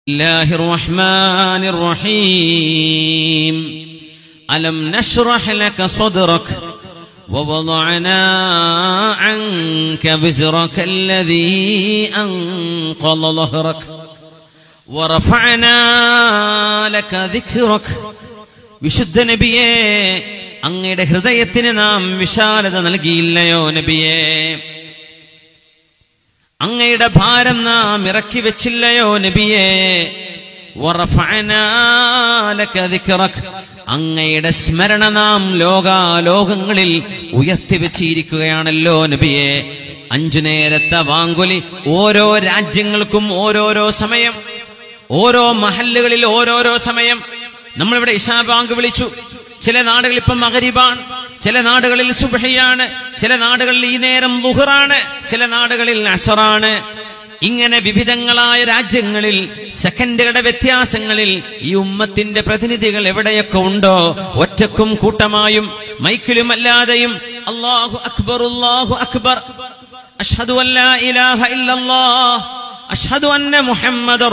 الله الرحمن الرحيم ألم نشرح لك صدرك ووضعنا عنك وزرك الذي أنقض ظهرك ورفعنا لك ذكرك വിശുദ്ധ നബിയെ അങ്ങയുടെ ഹൃദയത്തിന് നാം വിശാലത നൽകിയില്ലയോ നബിയെ അങ്ങയുടെ ഭാരം നാം ഇറക്കി വെച്ചില്ലയോ നബിയെ വറഫഅനാ ലക ദിക്റക്. അങ്ങയുടെ സ്മരണ നാം ലോകാലോകങ്ങളിൽ ഉയർത്തി വെച്ചിരിക്കുകയാണല്ലോ നബിയെ അഞ്ചു നേരത്തെ വാങ്കുലി ഓരോ രാജ്യങ്ങൾക്കും ഓരോരോ സമയം ഓരോ മഹല്ലുകളിൽ ഓരോരോ സമയം നമ്മളിവിടെ ഇഷാ ബാങ്ക് വിളിച്ചു ചില നാടുകളിൽ ഇപ്പം മകരിബാണ് ചില നാടുകളിൽ സുബഹയാണ് ചില നാടുകളിൽ ഈ നേരം ലുഹറാണ് ചില നാടുകളിൽ അസറാണ് ഇങ്ങനെ വിവിധങ്ങളായ രാജ്യങ്ങളിൽ സെക്കൻഡുകളുടെ വ്യത്യാസങ്ങളിൽ ഈ ഉമ്മത്തിന്റെ പ്രതിനിധികൾ എവിടെയൊക്കെ ഉണ്ടോ ഒറ്റക്കും കൂട്ടമായും മൈക്കിലും അല്ലാതെയും അള്ളാഹു അക്ബർ അല്ലാഹു അക്ബർ അഷ്ഹദു അല്ലാ ഇലാഹ ഇല്ലല്ലാഹ് അഷ്ഹദു അന്ന മുഹമ്മദർ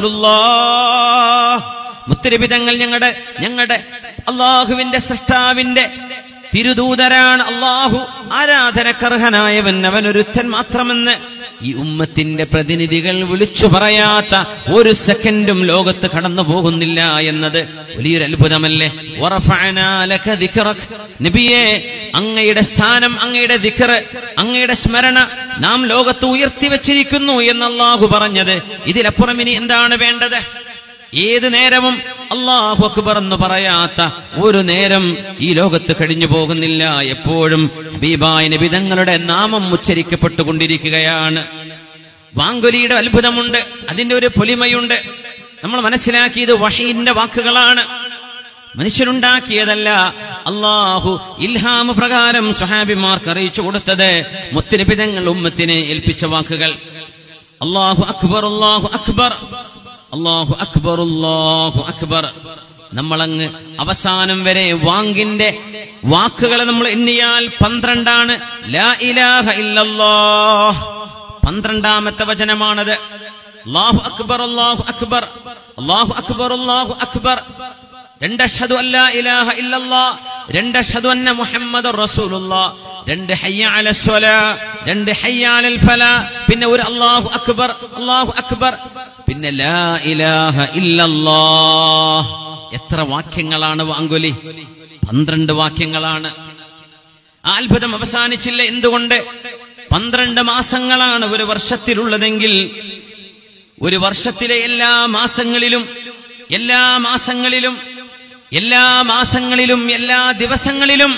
റസൂലുള്ളാഹ് മുത്തരബിതങ്ങൾ ഞങ്ങളുടെ ഞങ്ങളുടെ അള്ളാഹുവിന്റെ സൃഷ്ടാവിന്റെ തിരുദൂതരാണ് അള്ളാഹു ആരാധനക്കർഹനായവൻ അവനൊരുത്തൻ മാത്രമെന്ന് ഈ ഉമ്മത്തിന്റെ പ്രതിനിധികൾ വിളിച്ചു പറയാത്ത ഒരു സെക്കൻഡും ലോകത്ത് കടന്നു പോകുന്നില്ല എന്നത് വലിയൊരു അത്ഭുതമല്ലേ വറഫഅനാ ലക ദിക്റക്. നബിയെ അങ്ങയുടെ സ്ഥാനം അങ്ങയുടെ ദിക്റ് അങ്ങയുടെ സ്മരണ നാം ലോകത്ത് ഉയർത്തി വച്ചിരിക്കുന്നു എന്ന് അള്ളാഹു പറഞ്ഞത് ഇതിലപ്പുറം ഇനി എന്താണ് വേണ്ടത് ഏത് നേരവും അള്ളാഹു അക്ബർ എന്ന് പറയാത്ത ഒരു നേരം ഈ ലോകത്ത് കഴിഞ്ഞു പോകുന്നില്ല എപ്പോഴും ഹബീബായ നബിതങ്ങളുടെ നാമം ഉച്ചരിക്കപ്പെട്ടുകൊണ്ടിരിക്കുകയാണ് വാങ്കുലിയുടെ അത്ഭുതമുണ്ട് അതിന്റെ ഒരു പൊലിമയുണ്ട് നമ്മൾ മനസ്സിലാക്കിയത് വഹീന്റെ വാക്കുകളാണ് മനുഷ്യനുണ്ടാക്കിയതല്ല അള്ളാഹു ഇൽഹാമ പ്രകാരം സുഹാബിമാർക്ക് അറിയിച്ചു കൊടുത്തത് മുത്തിനിപിതങ്ങൾ ഉമ്മത്തിനെ ഏൽപ്പിച്ച വാക്കുകൾ അള്ളാഹു അക്ബർ അള്ളാഹു അക്ബർ അള്ളാഹു അക്ബർ അള്ളാഹു അക്ബർ നമ്മളങ്ങ് അവസാനം വരെ വാങ്കിന്റെ വാക്കുകൾ നമ്മൾ എണ്ണിയാൽ പന്ത്രണ്ടാണ് ലാ ഇലാഹ ഇല്ലല്ലാഹ് പന്ത്രണ്ടാമത്തെ വചനമാണത് അള്ളാഹു അക്ബർ അള്ളാഹു അക്ബർ അള്ളാഹു അക്ബർ അള്ളാഹു അക്ബർ രണ്ട് അഷ്ഹദു അല്ലാ ഇലാഹ ഇല്ലല്ലാഹ് രണ്ട് അഷ്ഹദു അന്ന മുഹമ്മദ് റസൂലുള്ളാഹ് രണ്ട് ഹയ്യ അല സ്വലാ രണ്ട് ഹയ്യ അലൽ ഫലാ പിന്നെ ഒരു അല്ലാഹു അക്ബർ അല്ലാഹു അക്ബർ പിന്നെ ലാ ഇലാഹ ഇല്ലല്ലാഹ് എത്ര വാക്യങ്ങളാണ് വാങ്കുലി പന്ത്രണ്ട് വാക്യങ്ങളാണ് ആ അത്ഭുതം അവസാനിച്ചില്ല എന്തുകൊണ്ട് പന്ത്രണ്ട് മാസങ്ങളാണ് ഒരു വർഷത്തിലുള്ളതെങ്കിൽ ഒരു വർഷത്തിലെ എല്ലാ മാസങ്ങളിലും എല്ലാ മാസങ്ങളിലും എല്ലാ മാസങ്ങളിലും എല്ലാ ദിവസങ്ങളിലും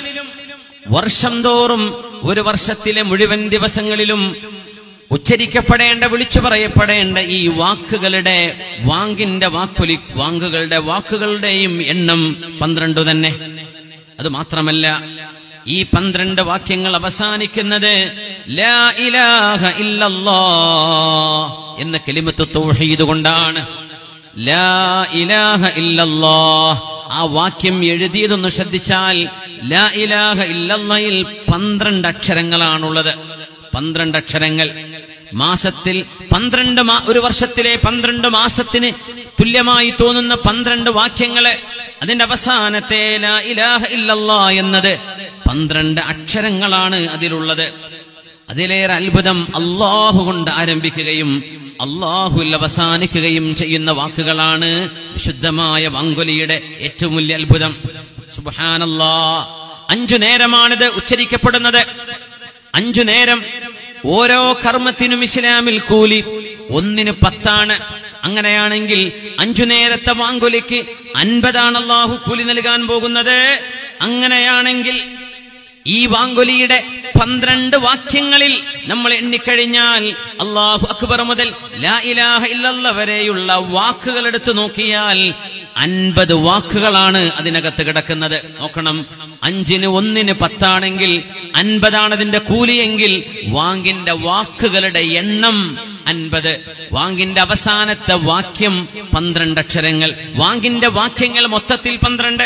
വർഷം തോറും ഒരു വർഷത്തിലെ മുഴുവൻ ദിവസങ്ങളിലും ഉച്ചരിക്കപ്പെടേണ്ട വിളിച്ചു പറയപ്പെടേണ്ട ഈ വാക്കുകളുടെ വാങ്കിന്റെ വാക്കുലി വാങ്കുകളുടെ വാക്കുകളുടെയും എണ്ണം പന്ത്രണ്ട് തന്നെ അത് മാത്രമല്ല ഈ പന്ത്രണ്ട് വാക്യങ്ങൾ അവസാനിക്കുന്നത് ലാ ഇലാഹ ഇല്ലല്ലാ എന്ന കെലിമത്ത് തൗഹീദ് കൊണ്ടാണ് ലാ ഇലാഹ ഇല്ലല്ലാ ആ വാക്യം എഴുതിയതൊന്ന് ശ്രദ്ധിച്ചാൽ ലാ ഇലാഹ ഇല്ലല്ലയിൽ പന്ത്രണ്ട് അക്ഷരങ്ങളാണുള്ളത് പന്ത്രണ്ട് അക്ഷരങ്ങൾ മാസത്തിൽ പന്ത്രണ്ട് മാ- ഒരു വർഷത്തിലെ പന്ത്രണ്ട് മാസത്തിന് തുല്യമായി തോന്നുന്ന പന്ത്രണ്ട് വാക്യങ്ങള് അതിന്റെ അവസാനത്തെ ലാ ഇലാഹ ഇല്ലല്ലാ എന്നത് പന്ത്രണ്ട് അക്ഷരങ്ങളാണ് അതിലുള്ളത് അതിലേറെ അത്ഭുതം അള്ളാഹു കൊണ്ട് ആരംഭിക്കുകയും അള്ളാഹുൽ അവസാനിക്കുകയും ചെയ്യുന്ന വാക്കുകളാണ് വിശുദ്ധമായ വാങ്കുലിയുടെ ഏറ്റവും വലിയ അത്ഭുതം സുബാനല്ലാ അഞ്ചു നേരമാണിത് ഉച്ചരിക്കപ്പെടുന്നത് അഞ്ചു നേരം ഓരോ കർമ്മത്തിനും ഇസ്ലാമിൽ കൂലി ഒന്നിന് പത്താണ് അങ്ങനെയാണെങ്കിൽ അഞ്ചു നേരത്തെ വാങ്കുലിക്ക് അൻപതാണ് അള്ളാഹു കൂലി നൽകാൻ പോകുന്നത് അങ്ങനെയാണെങ്കിൽ ഈ വാങ്കുലിയുടെ പന്ത്രണ്ട് വാക്യങ്ങളിൽ നമ്മൾ എണ്ണിക്കഴിഞ്ഞാൽ അള്ളാഹു അക്ബർ മുതൽ ലാ ഇലാഹ ഇല്ലല്ല വരെയുള്ള വാക്കുകൾ എടുത്തു നോക്കിയാൽ അൻപത് വാക്കുകളാണ് അതിനകത്ത് കിടക്കുന്നത് നോക്കണം അഞ്ചിന് ഒന്നിന് പത്താണെങ്കിൽ അൻപതാണ് അതിന്റെ കൂലിയെങ്കിൽ വാങ്കിന്റെ വാക്കുകളുടെ എണ്ണം അൻപത് വാങ്കിന്റെ അവസാനത്തെ വാക്യം പന്ത്രണ്ട് അക്ഷരങ്ങൾ വാങ്കിന്റെ വാക്യങ്ങൾ മൊത്തത്തിൽ പന്ത്രണ്ട്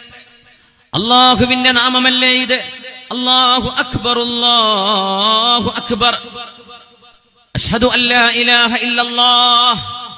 അള്ളാഹുവിന്റെ നാമമല്ലേ ഇത് അള്ളാഹു അക്ബർ അള്ളാഹു അക്ബർ അഷ്ഹദു അല്ലാ ഇലാഹ ഇല്ലല്ലാഹ്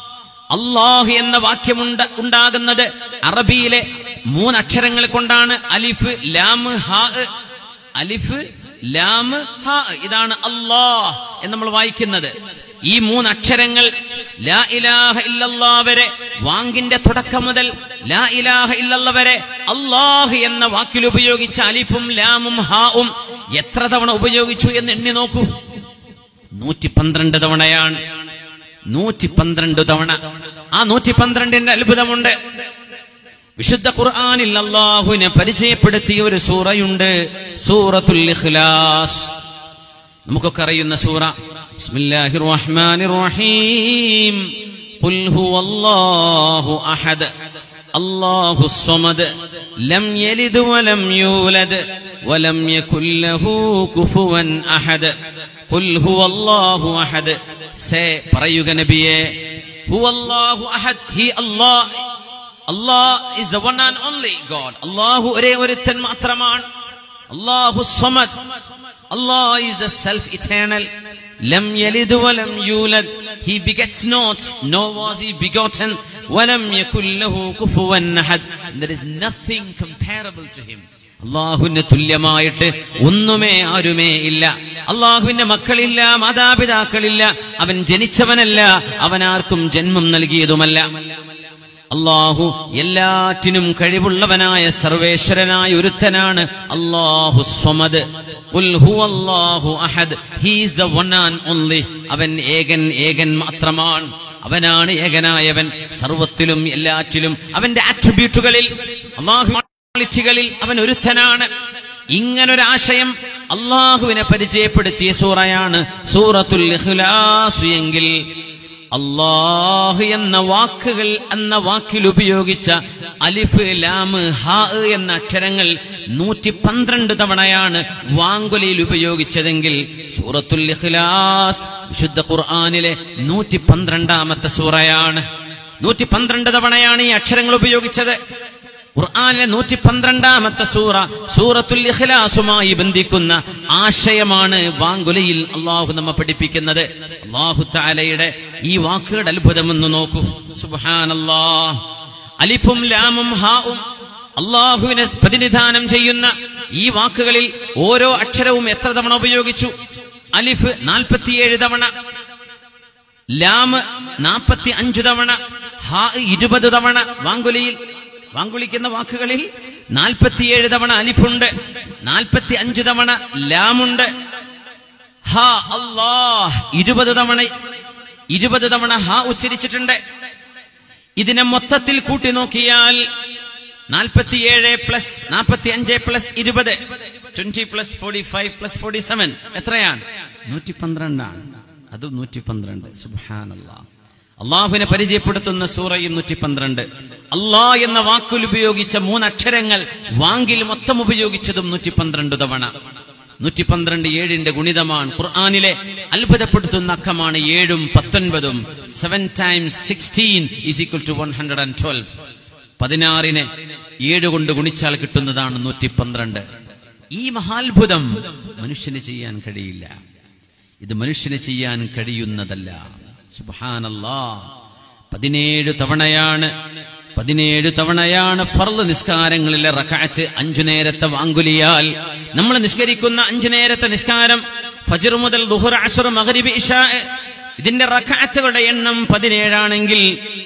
അള്ളാഹു എന്ന വാക്യമുണ്ട ഉണ്ടാകുന്നത് അറബിയിലെ മൂന്നക്ഷരങ്ങൾ കൊണ്ടാണ് അലിഫ് ലാം ഹാ അലിഫ് ലാം ഹാ ഇതാണ് അള്ളാഹ് എന്ന് നമ്മൾ വായിക്കുന്നത് ഈ മൂന്നക്ഷരങ്ങൾ ലാ ഇലാഹ ഇല്ലല്ലാ വരെ വാങ്കിന്റെ തുടക്കം മുതൽ ലാ ഇലാഹ ഇല്ലല്ല വരെ അള്ളാഹ് എന്ന വാക്കിൽ ഉപയോഗിച്ച അലിഫും ലാമും ഹാവും എത്ര തവണ ഉപയോഗിച്ചു എന്ന് എണ്ണി നോക്കൂ നൂറ്റി പന്ത്രണ്ട് തവണയാണ് നൂറ്റി പന്ത്രണ്ട് തവണ ആ നൂറ്റി പന്ത്രണ്ടിന്റെ അത്ഭുതമുണ്ട് വിശുദ്ധ ഖുർആനിൽ അള്ളാഹുവിനെ പരിചയപ്പെടുത്തിയ ഒരു സൂറയുണ്ട് സൂറത്തുൽ ഇഖ്ലാസ് നമുക്കൊക്കെ അറിയുന്ന സൂറ ബിസ്മില്ലാഹിർ റഹ്മാനിർ റഹീം ഖുൽ ഹുവല്ലാഹു അഹദ് അല്ലാഹു സ്വമദ് ലം യലിദ് വലം യൂലദ് വലം യകുൽ ലഹു കുഫുവൻ അഹദ് ഖുൽ ഹുവല്ലാഹു അഹദ് സേ പറയുക നബിയേ ഹുവല്ലാഹു അഹദ് he Allah Allah is the one and only God അല്ലാഹു ഒരേ ഒരുത്തൻ മാത്രമാണ് അല്ലാഹു സ്വമദ് Allah is the self-eternal. Lam yalid walam yulad. He begets not, nor was he begotten. Walam yakul lahu kufuwan ahad. There is nothing comparable to him. അള്ളാഹുവിന് തുല്യമായിട്ട് ഒന്നുമേ ആരുമേ ഇല്ല അള്ളാഹുവിന്റെ മക്കളില്ല മാതാപിതാക്കളില്ല അവൻ ജനിച്ചവനല്ല അവനാർക്കും ജന്മം നൽകിയതുമല്ല അള്ളാഹു എല്ലാറ്റിനും കഴിവുള്ളവനായ സർവേശ്വരനായ ഒരുത്തനാണ് അള്ളാഹു സ്വമദ് ഖുൽ ഹുവല്ലാഹു അഹദ് he is the one and only അവൻ ഏകൻ ഏകൻ മാത്രമാണ് അവനാണ് ഏകനായവൻ സർവത്തിലും എല്ലാറ്റിലും അവന്റെ ആട്രിബ്യൂട്ടുകളിൽ അള്ളാഹു ക്വാളിറ്റികളിൽ അവൻ ഒരുത്തനാണ് ഇങ്ങനൊരാശയം അള്ളാഹുവിനെ പരിചയപ്പെടുത്തിയ സൂറയാണ് സൂറത്തുൽ ഇഖ്ലാസ് എങ്കിൽ അള്ളാഹ് എന്ന വാക്കുകൾ എന്ന വാക്കിൽ ഉപയോഗിച്ച അലിഫ് ലാമ് ഹാ എന്ന അക്ഷരങ്ങൾ നൂറ്റി പന്ത്രണ്ട് തവണയാണ് വാങ്കുലയിൽ ഉപയോഗിച്ചതെങ്കിൽ സൂറത്തുൽ ഇഖ്ലാസ് വിശുദ്ധ ഖുർആാനിലെ നൂറ്റി പന്ത്രണ്ടാമത്തെ സൂറയാണ് നൂറ്റി പന്ത്രണ്ട് തവണയാണ് ഈ അക്ഷരങ്ങൾ ഉപയോഗിച്ചത് ഖുർആാനിലെ നൂറ്റി പന്ത്രണ്ടാമത്തെ സൂറ സൂറത്തുൽ ഇഖ്ലാസുമായി ബന്ധിക്കുന്ന ആശയമാണ് വാങ്കുലയിൽ അള്ളാഹു നമ്മെ പഠിപ്പിക്കുന്നത് അള്ളാഹു താലയുടെ ഈ വാക്കുകളുടെ അത്ഭുതമെന്ന് നോക്കൂ സുബാനല്ലാ അലിഫും ലാമും ഹാവും അള്ളാഹുവിനെ പ്രതിനിധാനം ചെയ്യുന്ന ഈ വാക്കുകളിൽ ഓരോ അക്ഷരവും എത്ര തവണ ഉപയോഗിച്ചു അലിഫ് നാൽപ്പത്തിയേഴ് തവണ ലാം നാൽപ്പത്തി അഞ്ചു തവണ ഹാ ഇരുപത് തവണ വാങ്കുലിയിൽ വാങ്കുളിക്കുന്ന വാക്കുകളിൽ നാൽപ്പത്തിയേഴ് തവണ അലിഫുണ്ട് നാൽപ്പത്തി അഞ്ച് തവണ ലാമുണ്ട് ഹ അല്ലാഹ് ഇരുപത് തവണ ഇരുപത് തവണ ഹ ഉച്ചരിച്ചിട്ടുണ്ട് ഇതിനെ മൊത്തത്തിൽ കൂട്ടി നോക്കിയാൽ നാൽപ്പത്തിയേഴ് പ്ലസ് നാൽപ്പത്തി അഞ്ച് പ്ലസ് ഇരുപത് twenty plus forty five plus forty seven എത്രയാണ് നൂറ്റി പന്ത്രണ്ടാണ് അത് നൂറ്റി പന്ത്രണ്ട് സുബാനല്ലാ അള്ളാഹുവിനെ പരിചയപ്പെടുത്തുന്ന സൂറയും നൂറ്റി പന്ത്രണ്ട് അള്ളാ എന്ന വാക്കുൽ ഉപയോഗിച്ച മൂന്നക്ഷരങ്ങൾ വാങ്കിൽ മൊത്തം ഉപയോഗിച്ചതും നൂറ്റി പന്ത്രണ്ട് തവണ നൂറ്റി പന്ത്രണ്ട് ഏഴിന്റെ ഗുണിതമാണ് ഖുർആാനിലെ അത്ഭുതപ്പെടുത്തുന്ന അക്കമാണ് ഏഴും പത്തൊൻപതും seven times sixteen is equal to one hundred and twelve പതിനാറിനെ ഏഴ് കൊണ്ട് ഗുണിച്ചാൽ കിട്ടുന്നതാണ് നൂറ്റി പന്ത്രണ്ട് ഈ മഹാത്ഭുതം മനുഷ്യന് ചെയ്യാൻ കഴിയില്ല ഇത് മനുഷ്യന് ചെയ്യാൻ കഴിയുന്നതല്ല സുബാനല്ലാ പതിനേഴ് തവണയാണ് പതിനേഴ് തവണയാണ് ഫർദ് നിസ്കാരങ്ങളിലെ റക്കാച്ച് അഞ്ചു നേരത്തെ വാങ്കുലിയാൽ നമ്മൾ നിസ്കരിക്കുന്ന അഞ്ചു നേരത്തെ നിസ്കാരം ഫജർ മുതൽ ദുഹുർ അസുർ മഗ്രിബ് ഇഷാ ഇതിന്റെ റക്കാത്തുകളുടെ എണ്ണം പതിനേഴാണെങ്കിൽ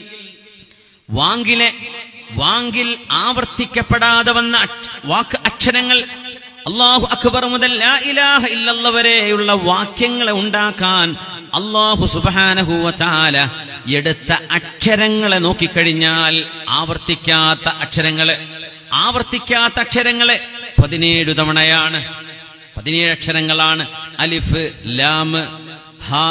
വാങ്കിലെ വാങ്കിൽ ആവർത്തിക്കപ്പെടാതെ വന്ന അക്ഷ- വാക്ക് അക്ഷരങ്ങൾ അള്ളാഹു അക്ബർ മുതൽ ലാ ഇലാഹ ഇല്ലല്ല വരെയുള്ള വാക്യങ്ങളെ ഉണ്ടാക്കാൻ അള്ളാഹു സുബാനഹുവ ചാല എടുത്ത അക്ഷരങ്ങളെ നോക്കിക്കഴിഞ്ഞാൽ ആവർത്തിക്കാത്ത അക്ഷരങ്ങള് ആവർത്തിക്കാത്ത അക്ഷരങ്ങള് പതിനേഴ് തവണയാണ് പതിനേഴ് അക്ഷരങ്ങളാണ് അലിഫ് ലാം ഹാ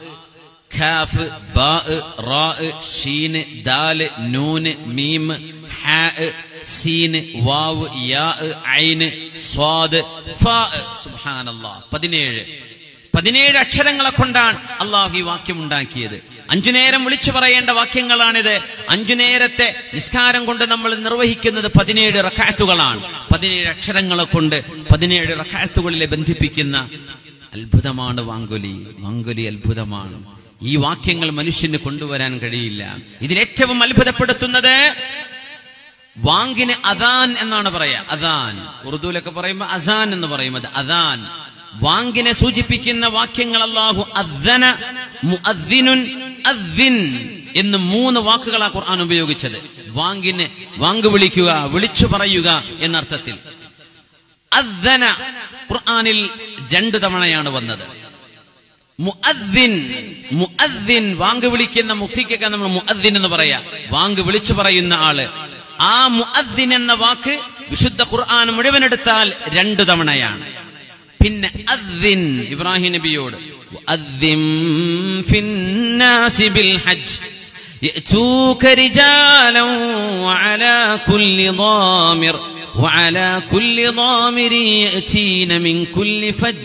ഖാഫ് ബാ റാ ഷീന് ദാല് നൂന് മീം ഹാ സീന് വാവ് യാ ഐന് സ്വാദ് ഫാ സുബ്ഹാനല്ലാഹ് പതിനേഴ് പതിനേഴ് അക്ഷരങ്ങളെ കൊണ്ടാണ് അള്ളാഹു ഈ വാക്യം ഉണ്ടാക്കിയത് അഞ്ചു നേരം വിളിച്ചു പറയേണ്ട വാക്യങ്ങളാണിത് അഞ്ചു നേരത്തെ നിസ്കാരം കൊണ്ട് നമ്മൾ നിർവഹിക്കുന്നത് പതിനേഴ് റക്കാത്തുകളാണ് പതിനേഴ് അക്ഷരങ്ങളെ കൊണ്ട് പതിനേഴ് റക്കാത്തുകളിലെ ബന്ധിപ്പിക്കുന്ന അത്ഭുതമാണ് വാങ്കുലി വാങ്കുലി അത്ഭുതമാണ് ഈ വാക്യങ്ങൾ മനുഷ്യന് കൊണ്ടുവരാൻ കഴിയില്ല ഇതിലേറ്റവും അത്ഭുതപ്പെടുത്തുന്നത് വാങ്കിന് അദാൻ എന്നാണ് പറയാ അദാൻ ഉറുദുവിലൊക്കെ പറയുമ്പോൾ അസാൻ എന്ന് പറയും അത് അദാൻ വാങ്കിനെ സൂചിപ്പിക്കുന്ന വാക്യങ്ങൾ അല്ലാഹു അദ്ദന മുഅദ്ദിനുൻ അദ്ദിൻ എന്ന് മൂന്ന് വാക്കുകളാ ഖുർആൻ ഉപയോഗിച്ചത് വാങ്കിന് വാങ്ക് വിളിക്കുക വിളിച്ചു പറയുക എന്നർത്ഥത്തിൽ അദ്ദന ഖുർആനിൽ രണ്ടു തവണയാണ് വന്നത് മുഅദ്ദിൻ മുഅദ്ദിൻ വാങ്ക് വിളിക്കുന്ന മുക്തിക്കൊക്കെ നമ്മൾ മുഅദ്ദിൻ എന്ന് പറയാ വാങ്ക് വിളിച്ചു പറയുന്ന ആള് ആ മുഅദ്ദിൻ എന്ന വാക്ക് വിശുദ്ധ ഖുർആൻ മുഴുവൻ എടുത്താൽ രണ്ടു തവണയാണ് പിന്നെ അദ്ദിൻ ഇബ്രാഹിം നബിയോട് വഅദ്ദിൻ ഫിന്നാസി ബിൽ ഹജ്ജ് يأتوك رجالا وعلى كل ضامر وعلى كل ضامر يأتين من كل فج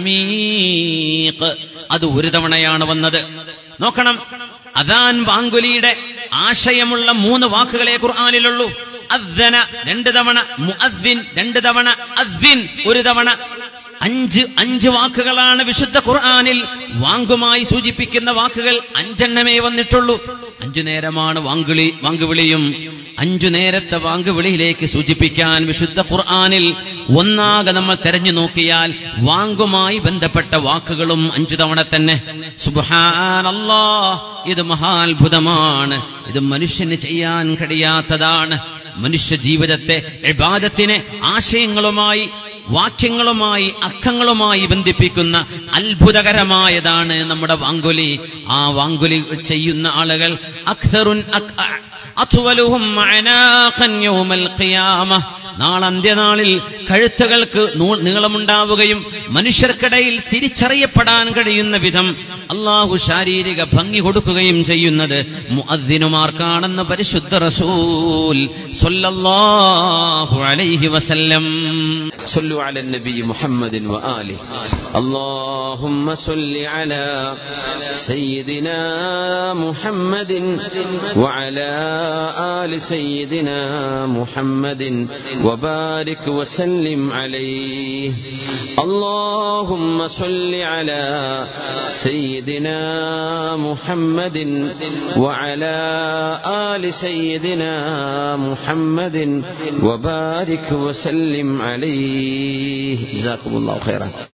عميق അത് ഒരു തവണയാണ് വന്നത് നോക്കണം അദാൻ വാങ്കുലിയുടെ ആശയമുള്ള മൂന്ന് വാക്കുകളെ ഖുർആാനിലുള്ളൂ അദ്ദന രണ്ട് തവണ മുഅദ്ദിൻ രണ്ട് തവണ അദ്ദിൻ ഒരു തവണ അഞ്ച് അഞ്ച് വാക്കുകളാണ് വിശുദ്ധ ഖുർആാനിൽ വാങ്കുമായി സൂചിപ്പിക്കുന്ന വാക്കുകൾ അഞ്ചെണ്ണമേ വന്നിട്ടുള്ളൂ അഞ്ചു നേരമാണ് വാങ്കുളി വാങ്കുവിളിയും അഞ്ചു നേരത്തെ വാങ്കുവിളിയിലേക്ക് സൂചിപ്പിക്കാൻ വിശുദ്ധ ഖുർആാനിൽ ഒന്നാകെ നമ്മൾ തെരഞ്ഞു നോക്കിയാൽ വാങ്കുമായി ബന്ധപ്പെട്ട വാക്കുകളും അഞ്ചു തവണ തന്നെ സുബാനല്ലാ ഇത് മഹാത്ഭുതമാണ് ഇത് മനുഷ്യന് ചെയ്യാൻ കഴിയാത്തതാണ് മനുഷ്യ ജീവിതത്തെ ഇബാദത്തിനെ ആശയങ്ങളുമായി വാക്യങ്ങളുമായി അക്കങ്ങളുമായി ബന്ധിപ്പിക്കുന്ന അത്ഭുതകരമായതാണ് നമ്മുടെ വാങ്കുലി ആ വാങ്കുലി ചെയ്യുന്ന ആളുകൾ അക്സറുൻ അത്വലുഹും അനാഖൻ യൗമൽ ഖിയാമ നാളന്ത്യനാളിൽ കഴുത്തുകൾക്ക് നൂ- നീളമുണ്ടാവുകയും മനുഷ്യർക്കിടയിൽ തിരിച്ചറിയപ്പെടാൻ കഴിയുന്ന വിധം അള്ളാഹു ശാരീരിക ഭംഗി കൊടുക്കുകയും ചെയ്യുന്നത് മുഅദ്ദിനുമാർക്കാണെന്ന് പരിശുദ്ധ റസൂൽ സ്വല്ലല്ലാഹു അലൈഹി വസല്ലം صلوا على النبي محمد وآله اللهم صل على سيدنا محمد وعلى آل سيدنا محمد وبارك وسلم عليه اللهم صل على سيدنا محمد وعلى آل سيدنا محمد وبارك وسلم عليه جزاكم الله خيرا